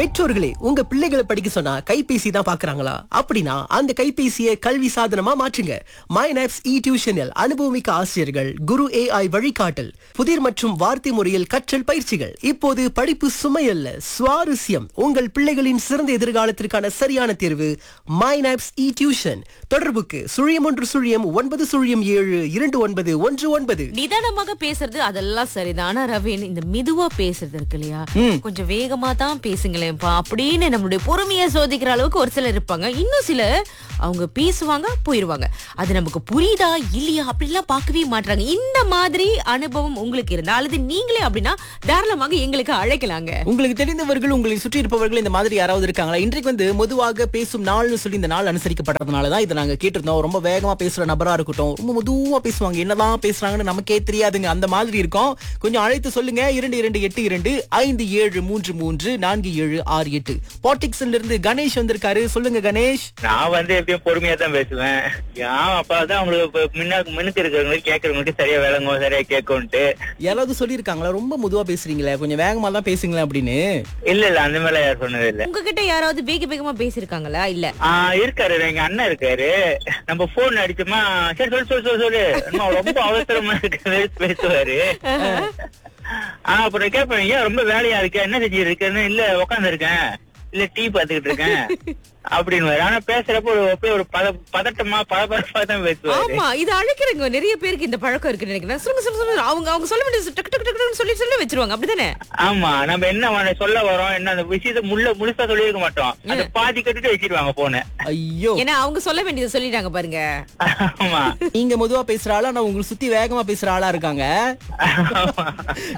பெற்றோர்களே உங்க பிள்ளைகளை படிக்க சொன்னா கைபேசி தான் பாக்குறாங்களா அப்படின்னா அந்த கைபேசியை கல்வி சாதனமா மாற்றுங்க மைனாப்ஸ் இ டியூஷனில் அனுபவமிக்க ஆசிரியர்கள் குரு ஏஐ வழிகாட்டல் புதிர் மற்றும் வார்த்தை முறையில் கற்றல் பயிற்சிகள் இப்போது படிப்பு சுமையல்ல சுவாரஸ்யம் உங்கள் பிள்ளைகளின் சிறந்த எதிர்காலத்திற்கான சரியான தேர்வு மைனாப்ஸ் இ டியூஷன் தொடர்புக்கு சுழியம் ஒன்று சுழியம் ஒன்பது சுழியம் ஏழு இரண்டு ஒன்பது ஒன்று ஒன்பது நிதானமாக பேசுறது அதெல்லாம் சரிதான் ஆனா ரவீன் இந்த மெதுவா பேசுறது இருக்கு இல்லையா கொஞ்சம் வேகமா தான் பேசுங்களேன்ப்பா அப்படின்னு நம்மளுடைய பொறுமையை சோதிக்கிற அளவுக்கு ஒரு சிலர் இருப்பாங்க இன்னும் சில அவங்க பேசுவாங்க போயிருவாங்க அது நமக்கு புரியுதா இல்லையா அப்படிலாம் பார்க்கவே மாட்டாங்க இந்த மாதிரி அனுபவம் உங்களுக்கு இருந்தா அல்லது நீங்களே அப்படின்னா தாராளமாக எங்களுக்கு அழைக்கலாங்க உங்களுக்கு தெரிந்தவர்கள் உங்களை சுற்றி இருப்பவர்கள் இந்த மாதிரி யாராவது இருக்காங்களா இன்றைக்கு வந்து பொதுவாக பேசும் நாள்னு சொல்லி இந்த நாள் அனுசரிக்கப்படுறதுனால தான் இதை நாங்க கேட்டிருந்தோம் ரொம்ப வேகமா பேசுற நபரா இருக்கட்டும் ரொம்ப மெதுவா பேசுவாங்க என்னதான் பேசுறாங்கன்னு நமக்கே தெரியாதுங்க அந்த மாதிரி இருக்கும் கொஞ்சம் அழைத்து சொல்லுங்க இரண்டு இரண்டு எட்டு இரண்டு ஐந்து ஏழு மூன்று மூன்று நான்கு ஏழு ஆறு எட்டு பாட்டிக்ஸ்ல இருந்து கணேஷ் வந்திருக்காரு சொல்லுங்க கணேஷ் நான் வந்து எப்பயும் பொறுமையா தான் பேசுவேன் ஏன் அப்பா தான் அவங்களுக்கு இப்ப முன்ன முன்னுக்கு இருக்கிறவங்களுக்கு கேட்கறவங்களுக்கு சரியா விளங்கும் சரியா கேட்கும்ட்டு யாராவது சொல்லியிருக்காங்களா ரொம்ப மெதுவா பேசுறீங்களே கொஞ்சம் வேகமா தான் பேசுங்களேன் அப்படின்னு இல்ல இல்ல அந்த மாதிரி யாரும் சொன்னது இல்ல உங்ககிட்ட யாராவது வேக வேகமா பேசிருக்காங்களா இல்ல ஆஹ் இருக்காரு எங்க அண்ணன் இருக்காரு நம்ம போன் அடிச்சோமா சரி சொல்லு சொல்லு சொல்லு சொல்லு இன்னும் ரொம்ப அவசரமா இருக்கு பேசுவாரு ஆஹ் அப்புறம் கேட்பேன் ஏன் ரொம்ப வேலையா இருக்க என்ன செஞ்சுட்டு இருக்கேன்னு இல்ல உட்காந்து இருக்கேன் இல்ல டீ பாத்துக்கிட்டு இருக்கேன் அப்படின்னு ஆனா பேசுறப்ப ஒரு அப்படியே ஒரு பத பதட்டமா பதப்பதப்பா தான் பேசுவாரு ஆமா இது அழைக்கிறவங்க நிறைய பேருக்கு இந்த பழக்கம் இருக்குன்னு நினைக்கிறேன் சொல்லுங்க சொல்லுங்க சொல்லுங்க அவங்க அவங்க சொல்ல வேண்டியது டக்கு டக்கு டக்குன்னு சொல்லி சொல்லி வச்சிருவாங்க அப்படிதானே ஆமா நம்ம என்ன வ- சொல்ல வரோம் என்ன அந்த விஷயத்த முள்ள முழுசா சொல்லியிருக்க மாட்டோம் அந்த பாதி கட்டிட்டு வச்சிருவாங்க போன ஐயோ ஏன்னா அவங்க சொல்ல வேண்டியது சொல்லிட்டாங்க பாருங்க ஆமா நீங்க மெதுவா பேசுற ஆளா ஆனா உங்களுக்கு சுத்தி வேகமா பேசுற ஆளா இருக்காங்க ஆமா